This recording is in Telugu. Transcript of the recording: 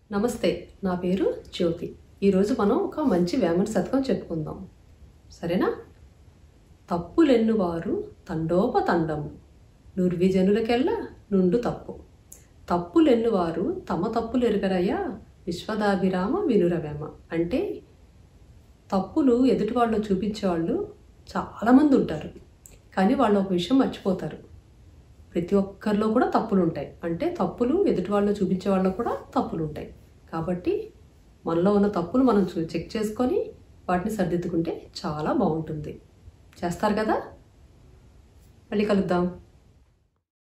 నమస్తే నా పేరు జ్యోతి ఈరోజు మనం ఒక మంచి వేమన శతకం చెప్పుకుందాం సరేనా తప్పులెన్నువారు తండోపతండము నుర్విజనులకెల్లా నుండు తప్పు తప్పులెన్నువారు తమ తప్పులు ఎరుగరయ్యా విశ్వదాభిరామ వినురవేమ అంటే తప్పులు ఎదుటి వాళ్ళు చూపించేవాళ్ళు చాలామంది ఉంటారు కానీ వాళ్ళు ఒక విషయం మర్చిపోతారు ప్రతి ఒక్కరిలో కూడా తప్పులు ఉంటాయి అంటే తప్పులు ఎదుటి వాళ్ళు చూపించే వాళ్ళు కూడా తప్పులు ఉంటాయి కాబట్టి మనలో ఉన్న తప్పులు మనం చూ చెక్ చేసుకొని వాటిని సరిదిద్దుకుంటే చాలా బాగుంటుంది చేస్తారు కదా మళ్ళీ కలుద్దాం